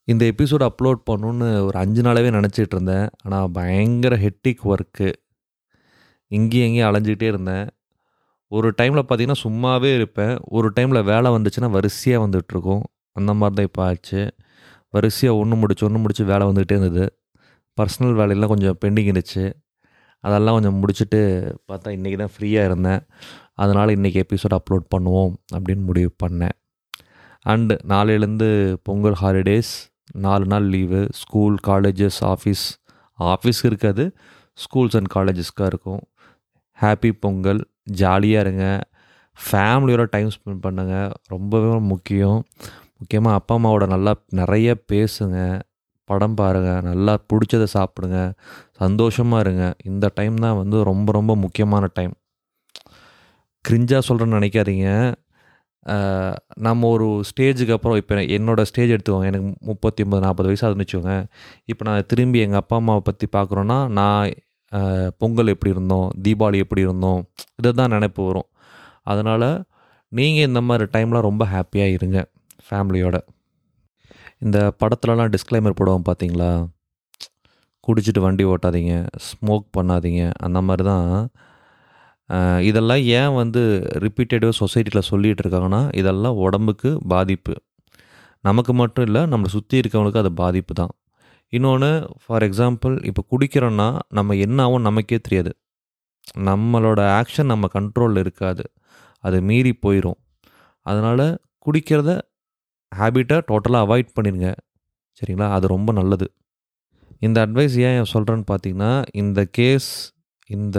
இந்த episode upload பண்ணணுன்னு ஒரு அஞ்சு நாளாகவே நினச்சிட்டு இருந்தேன் ஆனால் பயங்கர ஹெட்டிக் ஒர்க்கு இங்கேயும் எங்கேயும் அலைஞ்சிக்கிட்டே இருந்தேன் ஒரு டைமில் பார்த்தீங்கன்னா சும்மாவே இருப்பேன் ஒரு டைமில் வேலை வந்துச்சுன்னா வரிசையாக வந்துட்டுருக்கும் அந்த மாதிரி தான் இப்போ ஆச்சு வரிசையாக ஒன்று முடிச்சு ஒன்று முடிச்சு வேலை வந்துக்கிட்டே இருந்தது பர்சனல் வேலையெல்லாம் கொஞ்சம் பெண்டிங் இருந்துச்சு அதெல்லாம் கொஞ்சம் முடிச்சுட்டு பார்த்தா இன்றைக்கி தான் ஃப்ரீயாக இருந்தேன் அதனால் இன்றைக்கி எபிசோட் அப்லோட் பண்ணுவோம் அப்படின்னு முடிவு பண்ணேன் அண்டு நாளையிலேருந்து பொங்கல் ஹாலிடேஸ் நாலு நாள் leave school colleges office office இருக்காது ஸ்கூல்ஸ் அண்ட் காலேஜஸ்க்காக இருக்கும் ஹாப்பி பொங்கல் ஜாலியாக இருங்க ஃபேமிலியோட டைம் ஸ்பெண்ட் பண்ணுங்க ரொம்பவே முக்கியம் முக்கியமாக அப்பா அம்மாவோட நல்லா நிறைய பேசுங்க படம் பாருங்கள் நல்லா பிடிச்சதை சாப்பிடுங்க சந்தோஷமாக இருங்க இந்த டைம் தான் வந்து ரொம்ப ரொம்ப முக்கியமான டைம் கிரிஞ்சாக சொல்கிறேன்னு நினைக்காதீங்க அஹ், நம்ம ஒரு ஸ்டேஜுக்கு அப்புறம் இப்போ என்னோடய ஸ்டேஜ் எடுத்துக்கோங்க எனக்கு முப்பத்தி ஒம்பது நாற்பது வயசு ஆகுதுன்னு வச்சுக்கோங்க இப்போ நான் திரும்பி எங்கள் அப்பா அம்மாவை பற்றி பார்க்குறோன்னா நான் அஹ், பொங்கல் எப்படி இருந்தோம் தீபாவளி எப்படி இருந்தோம் இதை தான் நினைப்பு வரும் அதனால் நீங்கள் இந்த மாதிரி டைம்லாம் ரொம்ப ஹாப்பியாக இருங்க ஃபேமிலியோட இந்த படத்துலலாம் டிஸ்க்ளைமர் போடுவோம் பார்த்தீங்களா குடிச்சிட்டு வண்டி ஓட்டாதீங்க ஸ்மோக் பண்ணாதீங்க அந்த மாதிரி தான் அஹ், இதெல்லாம் ஏன் வந்து ரிப்பீட்டடாக சொசைட்டியில் சொல்லிகிட்டு இருக்காங்கன்னா இதெல்லாம் உடம்புக்கு பாதிப்பு நமக்கு மட்டும் இல்லை நம்மளை சுற்றி இருக்கவங்களுக்கு அது பாதிப்பு தான் இன்னொன்று ஃபார் எக்ஸாம்பிள் இப்போ குடிக்கிறோன்னா நம்ம என்ன ஆகும் நமக்கே தெரியாது நம்மளோட ஆக்ஷன் நம்ம கண்ட்ரோலில் இருக்காது அது மீறி போயிடும் அதனால் குடிக்கிறத ஹேபிட்டை டோட்டலாக அவாய்ட் பண்ணிடுங்க சரிங்களா அது ரொம்ப நல்லது இந்த அட்வைஸ் ஏன் சொல்கிறேன்னு பார்த்தீங்கன்னா இந்த கேஸ் இந்த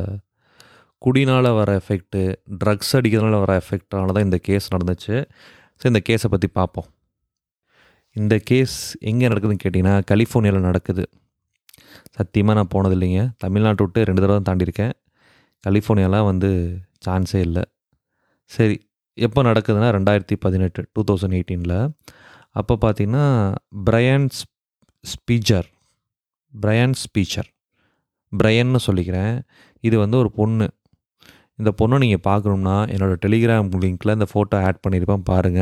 குடினால் வர எஃபெக்ட்டு ட்ரக்ஸ் அடிக்கிறதுனால வர எஃபெக்டால தான் இந்த கேஸ் நடந்துச்சு ஸோ இந்த கேஸை பற்றி பார்ப்போம் இந்த கேஸ் எங்கே நடக்குதுன்னு கேட்டிங்கன்னா கலிஃபோர்னியாவில் நடக்குது சத்தியமாக நான் போனது இல்லைங்க தமிழ்நாட்டை விட்டு ரெண்டு தடவை தான் தாண்டியிருக்கேன் கலிஃபோர்னியாலாம் வந்து சான்ஸே இல்லை சரி எப்போ நடக்குதுன்னா ரெண்டாயிரத்தி பதினெட்டு டூ தௌசண்ட் எயிட்டீனில் அப்போ பார்த்தீங்கன்னா பிரையன் ஸ்பீச்சர் பிரையன் ஸ்பீச்சர் பிரையன்னு சொல்லிக்கிறேன் இது வந்து ஒரு பொண்ணு இந்த பொண்ணை நீங்கள் பார்க்கணும்னா என்னோடய டெலிகிராம் லிங்க்கில் இந்த ஃபோட்டோ ஆட் பண்ணியிருப்பேன்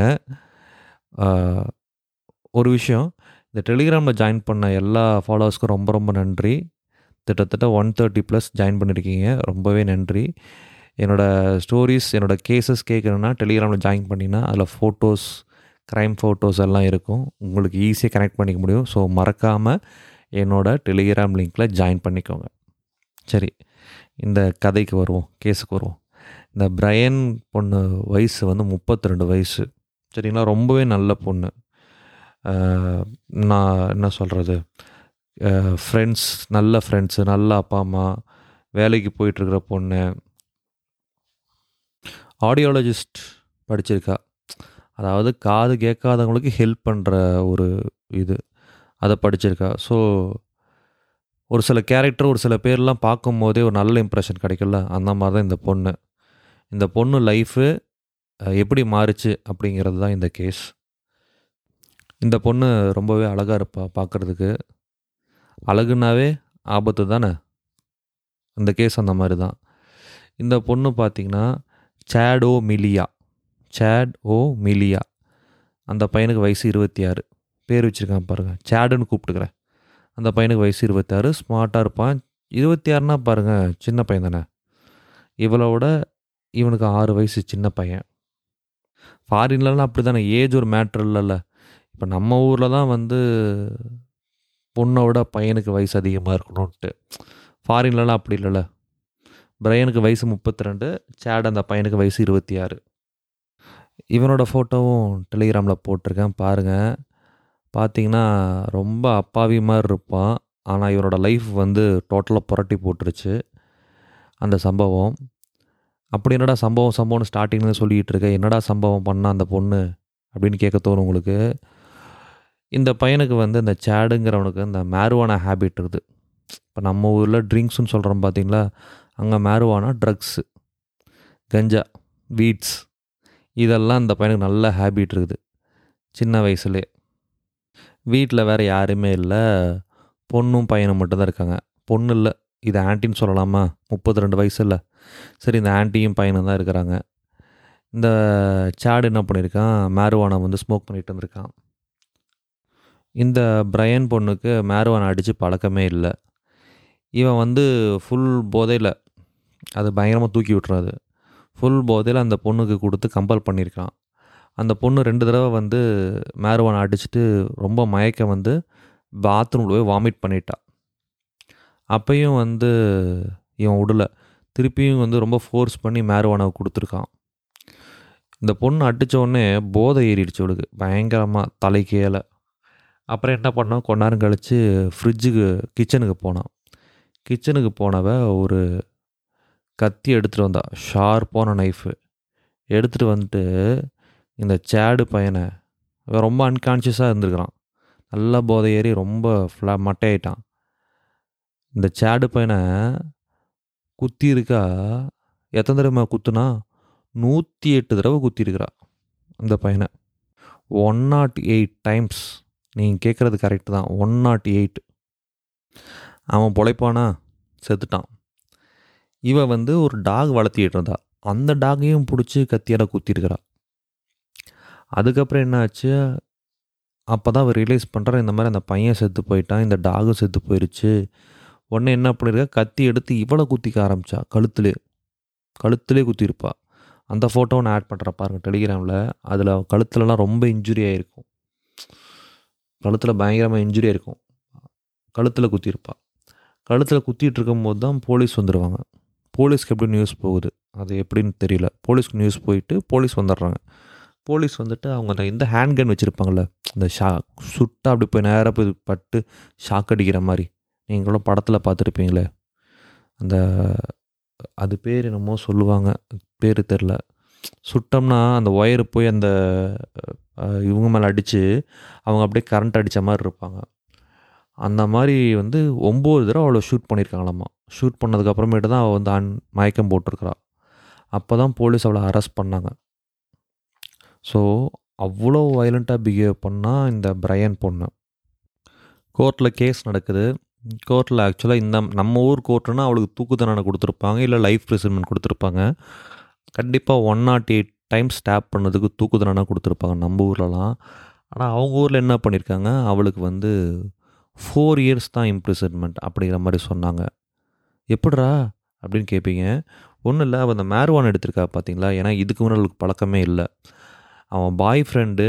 பாருங்கள் ஒரு விஷயம் இந்த டெலிகிராமில் ஜாயின் பண்ண எல்லா ஃபாலோவர்ஸ்க்கும் ரொம்ப ரொம்ப நன்றி கிட்டத்தட்ட ஒன் தேர்ட்டி ப்ளஸ் ஜாயின் பண்ணியிருக்கீங்க ரொம்பவே நன்றி என்னோடய ஸ்டோரிஸ் என்னோடய கேசஸ் கேட்குறேன்னா டெலிகிராமில் ஜாயின் பண்ணினா அதில் ஃபோட்டோஸ் க்ரைம் ஃபோட்டோஸ் எல்லாம் இருக்கும் உங்களுக்கு ஈஸியாக கனெக்ட் பண்ணிக்க முடியும் ஸோ மறக்காமல் என்னோட டெலிகிராம் லிங்க்கில் ஜாயின் பண்ணிக்கோங்க சரி இந்த கதைக்கு வருவோம் கேஸுக்கு வருவோம் இந்த பிரையன் பொண்ணு வயசு வந்து முப்பத்தி ரெண்டு வயசு சரிங்களா ரொம்பவே நல்ல பொண்ணு அஹ், நான் என்ன சொல்கிறது ஃப்ரெண்ட்ஸ் நல்ல ஃப்ரெண்ட்ஸு நல்ல அப்பா அம்மா வேலைக்கு போயிட்டுருக்கிற பொண்ணு ஆடியாலஜிஸ்ட் படிச்சிருக்கா அதாவது காது கேட்காதவங்களுக்கு ஹெல்ப் பண்ணுற ஒரு இது அதை படிச்சிருக்கா ஸோ ஒரு சில கேரக்டர் ஒரு சில பேர்லாம் பார்க்கும்போதே ஒரு நல்ல இம்ப்ரெஷன் கிடைக்கல அந்த மாதிரி தான் இந்த பொண்ணு இந்த பொண்ணு லைஃபு எப்படி மாறுச்சு அப்படிங்கிறது தான் இந்த கேஸ் இந்த பொண்ணு ரொம்பவே அழகாக இருப்பா பார்க்குறதுக்கு அழகுனாவே ஆபத்து தானே இந்த கேஸ் அந்த மாதிரி தான் இந்த பொண்ணு பார்த்திங்கன்னா சேடோ மிலியா சேட் ஓ மிலியா அந்த பையனுக்கு வயசு இருபத்தி ஆறு பேர் வச்சுருக்கான் பாருங்கள் சேடுன்னு கூப்பிட்டுக்கிறேன் அந்த பையனுக்கு வயசு இருபத்தாறு ஸ்மார்ட்டாக இருப்பான் இருபத்தி ஆறுனா பாருங்கள் சின்ன பையன் தானே இவளோட இவனுக்கு ஆறு வயசு சின்ன பையன் ஃபாரின்லலாம் அப்படி தானே ஏஜ் ஒரு மேட்ரு இல்லைல்ல இப்போ நம்ம ஊரில் தான் வந்து பொண்ணோட பையனுக்கு வயசு அதிகமாக இருக்கணும்ன்ட்டு ஃபாரின்லலாம் அப்படி இல்லைல்ல பிரையனுக்கு வயசு முப்பத்தி ரெண்டு சேட் அந்த பையனுக்கு வயசு இருபத்தி ஆறு இவனோட ஃபோட்டோவும் டெலிகிராமில் போட்டிருக்கேன் பாருங்கள் பார்த்தீங்கன்னா ரொம்ப அப்பாவி மாதிரி இருப்பான் ஆனால் இவனோட லைஃப் வந்து டோட்டலாக புரட்டி போட்டுருச்சு அந்த சம்பவம் அப்படி என்னடா சம்பவம் சம்பவம்னு ஸ்டார்டிங்லேருந்து சொல்லிகிட்டு இருக்க என்னடா சம்பவம் பண்ணா அந்த பொண்ணு அப்படின்னு கேட்க தோணும் உங்களுக்கு இந்த பையனுக்கு வந்து இந்த சேடுங்கிறவனுக்கு இந்த மேருவான ஹேபிட் இருக்குது இப்போ நம்ம ஊரில் ட்ரிங்க்ஸ்னு சொல்கிறோம் பார்த்தீங்களா அங்கே மேருவானா ட்ரக்ஸு கஞ்சா வீட்ஸ் இதெல்லாம் இந்த பையனுக்கு நல்ல ஹேபிட் இருக்குது சின்ன வயசுலேயே வீட்டில் வேறு யாருமே இல்லை பொண்ணும் பையனும் மட்டும்தான் இருக்காங்க பொண்ணு இல்லை இது ஆன்ட்டின்னு சொல்லலாமா முப்பத்தி ரெண்டு வயசு இல்லை சரி இந்த ஆன்ட்டியும் பையனும் தான் இருக்கிறாங்க இந்த சேடு என்ன பண்ணியிருக்கான் மேருவானா வந்து ஸ்மோக் பண்ணிட்டு வந்திருக்கான் இந்த பிரையன் பொண்ணுக்கு மேருவானை அடித்து பழக்கமே இல்லை இவன் வந்து ஃபுல் போதையில் அது பயங்கரமாக தூக்கி விட்டுறாது ஃபுல் போதையில் அந்த பொண்ணுக்கு கொடுத்து கம்பல் பண்ணியிருக்கான் அந்த பொண்ணு ரெண்டு தடவை வந்து மேருவானை அடிச்சுட்டு ரொம்ப மயக்கம் வந்து பாத்ரூமில் போய் வாமிட் பண்ணிட்டா அப்பையும் வந்து இவன் விடல திருப்பியும் வந்து ரொம்ப ஃபோர்ஸ் பண்ணி மேருவானை கொடுத்துருக்கான் இந்த பொண்ணு அடிச்ச உடனே போதை ஏறிடுச்சு அவளுக்கு பயங்கரமாக தலைக்கேல அப்புறம் என்ன பண்ணோம் கொஞ்ச நேரம் கழித்து ஃப்ரிட்ஜுக்கு கிச்சனுக்கு போனான் கிச்சனுக்கு போனவ ஒரு கத்தி எடுத்துகிட்டு வந்தா ஷார்ப்பான நைஃபு எடுத்துகிட்டு வந்துட்டு இந்த சேடு பையனை இவன் ரொம்ப அன்கான்ஷியஸாக இருந்திருக்கிறான் நல்லா போதை ஏறி ரொம்ப ஃப்ளா மட்டையாயிட்டான் இந்த சேடு பையனை குத்தி இருக்கா எத்தனை தடவை குத்துனா நூற்றி எட்டு தடவை குத்திருக்கிறா அந்த பையனை ஒன் நாட் எயிட் டைம்ஸ் நீங்கள் கேட்குறது கரெக்டு தான் ஒன் நாட் எயிட் அவன் பொழைப்பானா செத்துட்டான் இவ வந்து ஒரு டாக் வளர்த்திட்டு இருந்தா அந்த டாகையும் பிடிச்சி கத்தியால் குத்திருக்கிறா அதுக்கப்புறம் என்ன ஆச்சு அப்போ தான் அவர் ரியலைஸ் பண்ணுறா இந்த மாதிரி அந்த பையன் செத்து போயிட்டான் இந்த டாகும் செத்து போயிடுச்சு உடனே என்ன பண்ணியிருக்கா கத்தி எடுத்து இவளை குத்திக்க ஆரம்பிச்சா கழுத்துலே கழுத்துலே குத்திருப்பா அந்த ஃபோட்டோ நான் ஆட் பண்ணுறேன் பாருங்கள் டெலிகிராமில் அதில் கழுத்துலலாம் ரொம்ப இன்ஜுரி ஆகிருக்கும் கழுத்தில் பயங்கரமாக இன்ஜுரி ஆயிருக்கும் கழுத்தில் குத்திருப்பா கழுத்தில் குத்திட்டு இருக்கும்போது தான் போலீஸ் வந்துடுவாங்க போலீஸ்க்கு எப்படி நியூஸ் போகுது அது எப்படின்னு தெரியல போலீஸ்க்கு நியூஸ் போயிட்டு போலீஸ் வந்துடுறாங்க போலீஸ் வந்துட்டு அவங்க அந்த இந்த ஹேண்ட் கன் வச்சுருப்பாங்கள்ல இந்த ஷா சுட்டா அப்படி போய் நேராக போய் பட்டு ஷாக் அடிக்கிற மாதிரி நீங்களும் படத்தில் பார்த்துருப்பீங்களே அந்த அது பேர் என்னமோ சொல்லுவாங்க பேர் தெரில சுட்டோம்னா அந்த ஒயரு போய் அந்த அஹ், இவங்க மேலே அடித்து அவங்க அப்படியே கரண்ட் அடித்த மாதிரி இருப்பாங்க அந்த மாதிரி வந்து ஒம்பது தடவை அவளை ஷூட் பண்ணியிருக்காங்களாம்மா ஷூட் பண்ணதுக்கப்புறமேட்டு தான் அவள் வந்து அன் மயக்கம் போட்டிருக்கிறா அப்போ தான் போலீஸ் அவளை அரெஸ்ட் பண்ணாங்க ஸோ அவ்வளோ வயலண்ட்டாக பிஹேவ் பண்ணால் இந்த பிரையன் பொண்ணு கோர்ட்டில் கேஸ் நடக்குது கோர்ட்டில் ஆக்சுவலாக இந்த நம்ம ஊர் கோர்ட்டுனா அவளுக்கு தூக்கு தண்டனை கொடுத்துருப்பாங்க இல்லை லைஃப் ப்ரிசன்மெண்ட் கொடுத்துருப்பாங்க கண்டிப்பாக one naught eight time stop பண்ணதுக்கு தூக்கு தண்டனை கொடுத்துருப்பாங்க நம்ம ஊர்லலாம் ஆனால் அவங்க ஊரில் என்ன பண்ணியிருக்காங்க அவளுக்கு வந்து ஃபோர் இயர்ஸ் தான் இம்ப்ரிசன்மெண்ட் அப்படிங்கிற மாதிரி சொன்னாங்க எப்படிரா அப்படின்னு கேட்பீங்க ஒன்றும் இல்லை அவள் அந்த மேர்வான் எடுத்திருக்கா பார்த்தீங்களா ஏன்னா இதுக்கு முன்னாடி அவளுக்கு பழக்கமே இல்லை அவன் பாய் ஃப்ரெண்டு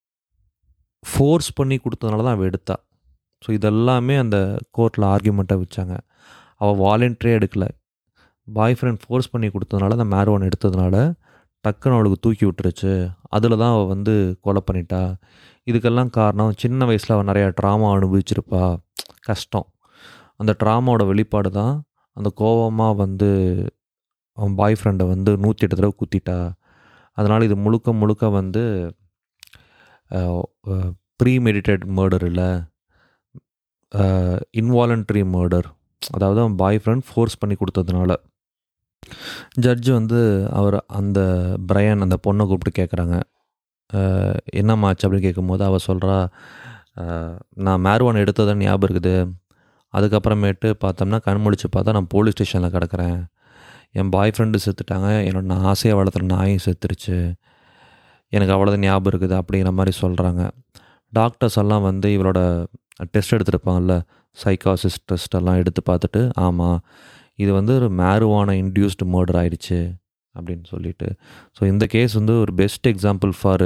ஃபோர்ஸ் பண்ணி கொடுத்ததுனால தான் அவள் எடுத்தா ஸோ இதெல்லாமே அந்த கோர்ட்டில் ஆர்கியூமெண்ட்டாக வச்சாங்க அவள் வாலண்டரியே எடுக்கலை பாய் ஃப்ரெண்ட் ஃபோர்ஸ் பண்ணி கொடுத்ததுனால அந்த மேர்வான் எடுத்ததுனால டக்குன்னு அவளுக்கு தூக்கி விட்டுருச்சு அதில் தான் அவள் வந்து கொலை பண்ணிட்டா இதுக்கெல்லாம் காரணம் சின்ன வயசில் அவள் நிறையா ட்ராமா அனுபவிச்சிருப்பா கஷ்டம் அந்த ட்ராமாவோட வெளிப்பாடு தான் அந்த கோவமாக வந்து அவன் பாய் ஃப்ரெண்டை வந்து நூற்றி எட்டு தடவை குத்திட்டா அதனால் இது முழுக்க முழுக்க வந்து ப்ரீ மெடிடேட் மர்டர் இல்லை இன்வாலண்ட்ரி மர்டர் அதாவது அவன் பாய் ஃப்ரெண்ட் ஃபோர்ஸ் பண்ணி கொடுத்ததுனால ஜட்ஜு வந்து அவர் அந்த பிரையன் அந்த பொண்ணை கூப்பிட்டு கேட்குறாங்க என்னம்மாச்சு அப்படின்னு கேட்கும்போது அவள் சொல்கிறா நான் மேர்வான் எடுத்ததான் ஞாபகம் இருக்குது அதுக்கப்புறமேட்டு பார்த்தோம்னா கண் முழிச்சு பார்த்தா நான் போலீஸ் ஸ்டேஷனில் கிடக்கிறேன் என் பாய் ஃப்ரெண்டு செத்துட்டாங்க என்னோட நான் ஆசையாக வளர்த்துற நாயும் செத்துருச்சு எனக்கு அவ்வளோதான் ஞாபகம் இருக்குது அப்படிங்கிற மாதிரி சொல்கிறாங்க டாக்டர்ஸ் எல்லாம் வந்து இவளோட டெஸ்ட் எடுத்துருப்பாங்கல்ல சைக்காசிஸ்ட் டெஸ்ட் எல்லாம் எடுத்து பார்த்துட்டு ஆமாம் இது வந்து ஒரு மேருவான இன்டியூஸ்டு மர்டர் ஆயிடுச்சு அப்படின்னு சொல்லிட்டு ஸோ இந்த கேஸ் வந்து ஒரு பெஸ்ட் எக்ஸாம்பிள் ஃபார்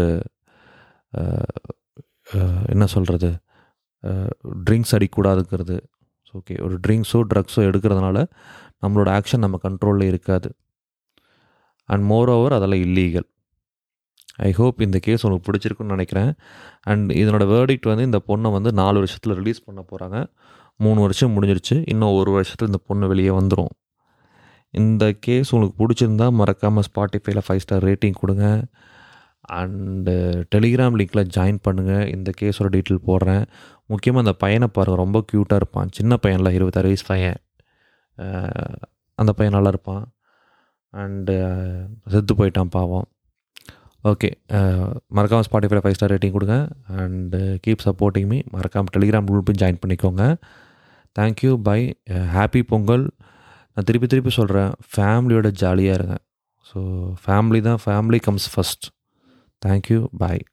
என்ன சொல்கிறது ட்ரிங்க்ஸ் அடிக்கக்கூடாதுங்கிறது ஓகே ஒரு ட்ரிங்க்ஸோ ட்ரக்ஸோ எடுக்கிறதுனால நம்மளோட ஆக்ஷன் நம்ம கண்ட்ரோலில் இருக்காது அண்ட் மோர் ஓவர் அதெல்லாம் இல்லீகல் ஐ ஹோப் இந்த கேஸ் உங்களுக்கு பிடிச்சிருக்குன்னு நினைக்கிறேன் அண்ட் இதனோட வேர்டிக்ட் வந்து இந்த பொண்ணை வந்து நாலு வருஷத்தில் ரிலீஸ் பண்ண போகிறாங்க மூணு வருஷம் முடிஞ்சிருச்சு இன்னும் ஒரு வருஷத்தில் இந்த பொண்ணு வெளியே வந்துடும் இந்த கேஸ் உங்களுக்கு பிடிச்சிருந்தா மறக்காமல் ஸ்பாட்டிஃபைல ஃபைவ் ஸ்டார் ரேட்டிங் கொடுங்க அண்டு டெலிகிராம் லிங்க்கில் ஜாயின் பண்ணுங்கள் இந்த கேஸோட டீட்டெயில் போடுறேன் முக்கியமாக அந்த பையனை பாருங்கள் ரொம்ப க்யூட்டாக இருப்பான் சின்ன பையனில் இருபத்தாறு வயசு பையன் அஹ் அந்த பையன் நல்லா இருப்பான் அண்டு செத்து போயிட்டான் பாவம் ஓகே மறக்காமல் ஸ்பாட்டிஃபைல ஃபைவ் ஸ்டார் ரேட்டிங் கொடுங்க அண்டு கீப் சப்போர்ட்டிங் மீ மறக்காமல் டெலிகிராம் குரூப்பையும் ஜாயின் பண்ணிக்கோங்க தேங்க்யூ பை ஹாப்பி பொங்கல் நான் திருப்பி திருப்பி சொல்கிறேன் ஃபேமிலியோட ஜாலியாக இருங்க ஸோ ஃபேமிலி தான் ஃபேமிலி கம்ஸ் ஃபஸ்ட் தேங்க்யூ பாய்